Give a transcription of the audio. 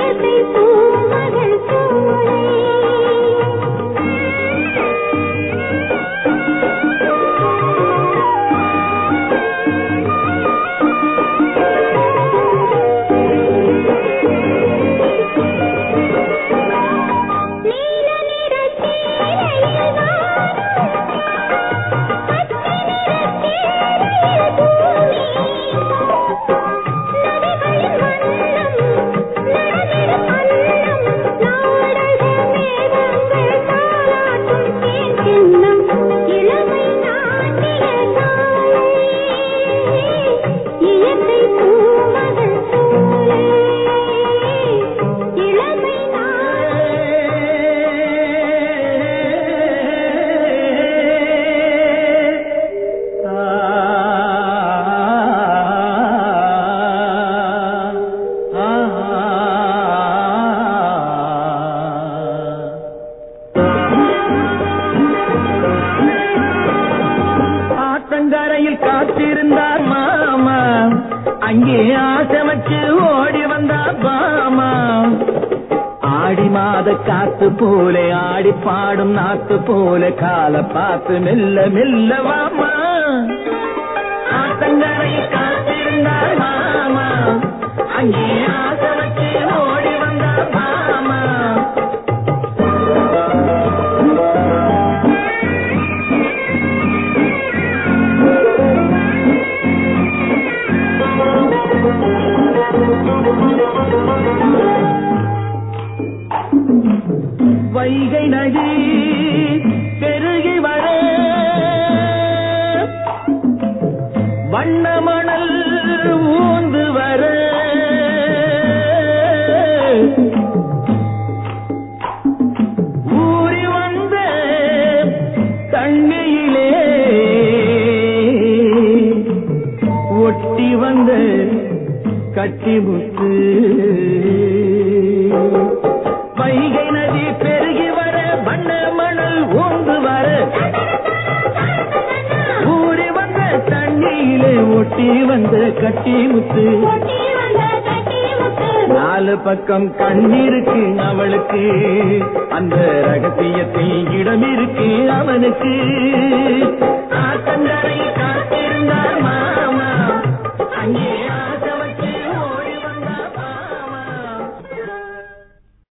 இயற்கை பூமகள் சோலை நீல நிற சேலையில் வானம் பச்சை நிற சேலையில் பூமி நதிகளின் வண்ணம் நடந்திடும் அன்னம் நாடக மேகங்கள் தாலாட்டும் தேன் கிண்ணம் இளமை நாட்டிய நாளை இயற்கை பூமகள் சோலை இளமை நாளை ஆத்தங்கரையில் காத்திருந்தார் மாமா அங்கே ஆசை வச்சு ஓடி வந்தார் பாமா ஆடி மாத காத்து போல ஆடி பாடும் நாத்து போல கால பார்த்து மெல்ல மெல்ல வாமா ஆத்தங்கரையில் காத்திருந்தார் மாமா அங்கே ஆசை வச்சு ஓடி வந்தார் பாமா வைகை நதி பெருகி வர வண்ணமணல் ஊந்து வர ஊறி வந்த தண்ணியிலே ஒட்டி வந்த கட்டிமுத்து வைகை நதி பெருகி வர வண்ண மணல் ஊந்து வர ஊறி வந்த தண்ணியிலே ஒட்டி வந்த கட்டிமுத்து ஒட்டி வந்த கட்டி முத்து நாலு பக்கம் கண்ணிருக்கு அவளுக்கு அந்த ரகசியத்தில் இடம் இருக்கு அவனுக்கு ஆத்தங்கர